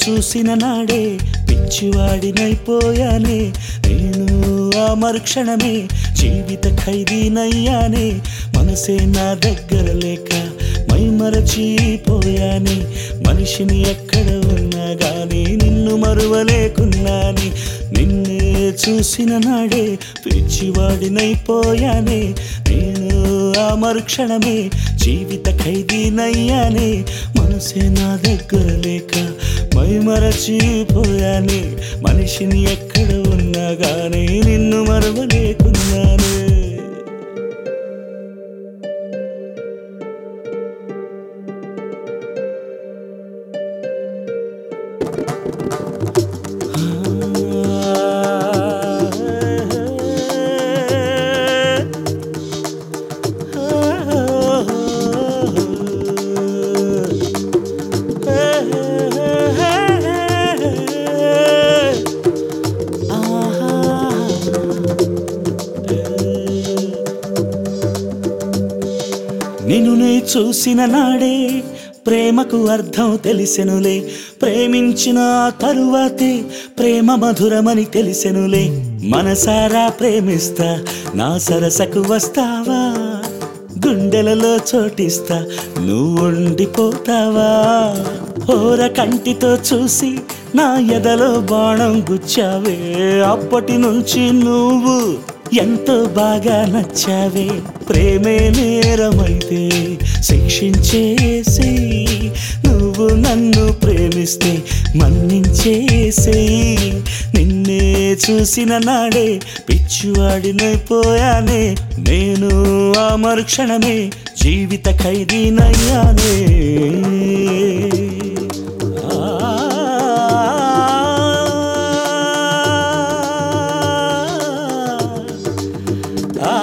చూసిన నాడే పిచ్చివాడినైపోయానే నేను ఆ మరుక్షణమే జీవిత ఖైదీనయ్యానే మనసే నా దగ్గర లేక మైమరచిపోయానే మనిషిని ఎక్కడ ఉన్నా గాని నిన్ను మరువలేకున్నాని నిన్నే చూసిన నాడే పిచ్చివాడినైపోయానే నేను ఆ మరుక్షణమే జీవిత ఖైదీనయ్యానే మనసే నా దగ్గర లేక మైమరచిపోయానే మనిషిని ఎక్కడ ఉన్నా గానీ నిన్ను మరువలేకున్నానే నిన్ను నే చూసిన నాడే ప్రేమకు అర్థం తెలిసెనులే ప్రేమించిన ఆ తరువాతే ప్రేమ మధురమని తెలిసెనులే మనసారా ప్రేమిస్తా నా సరసకు వస్తావా గుండెలలో చోటిస్తా నువ్వు ఉండిపోతావా ఓర కంటితో చూసి నా ఎదలో బాణం గుచ్చావే అప్పటి నుంచి నువ్వు ఎంతో బాగా నచ్చావే ప్రేమే నేరమైతే శిక్షించేసి నువ్వు నన్ను ప్రేమిస్తే మన్నించేసి నిన్నే చూసిన నాడే పిచ్చివాడినైపోయానే నేను ఆ మరుక్షణమే జీవిత ఖైదీనయ్యానే ఆ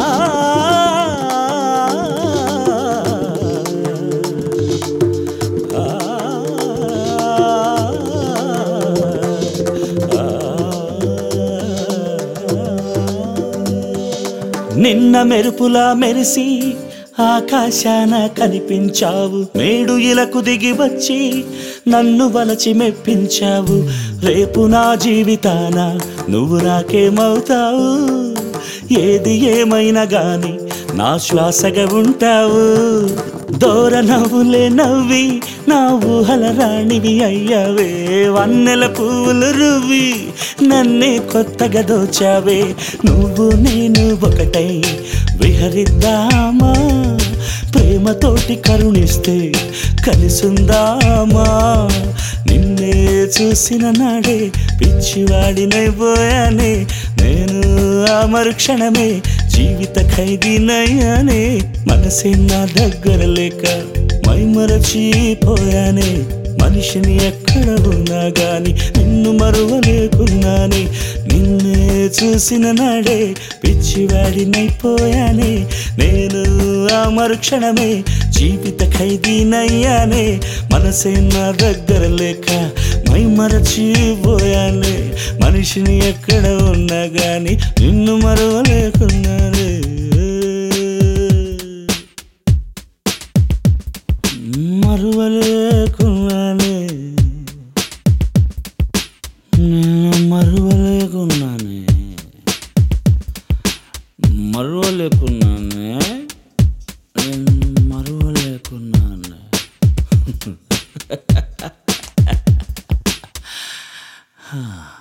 నిన్న మెరుపులా మెరిసి ఆకాశాన కనిపించావు మేడు ఇలకు దిగి వచ్చి నన్ను వలచి మెప్పించావు రేపు నా జీవితాన నువ్వు నాకేమవుతావు ఏది ఏమైనా గాని నా శ్వాసగా ఉంటావు దూర నవ్వులే నవ్వి నా ఊహల రాణివి అయ్యావే వన్నెల పువ్వులు రువ్వి నన్నే కొత్తగా దోచావే నువ్వు నేను ఒకటై విహరిద్దామా ప్రేమతోటి కరుణిస్తే కలిసుందామా నిన్నే చూసిన నాడే పిచ్చివాడినైపోయానే నేను ఆ మరుక్షణమే జీవిత ఖైదీనయ్యానే మనసే నా దగ్గర లేక మైమరచిపోయానే మనిషిని ఎక్కడ ఉన్నా గాని నిన్ను మరువలేకున్నానే నిన్నే చూసిన నాడే పిచ్చివాడినైపోయానే నేను ఆ మరుక్షణమే జీవిత ఖైదీనయ్యానే మనసే నా దగ్గర లేక మైమరచిపోయానే మనిషిని ఎక్కడ ఉన్నా గాని నిన్ను మరువలేకున్నానే మరువలేకున్నానే నేను మరువలేకున్నానే మరువలేకున్నానే నేను మరువలేకున్నానే హా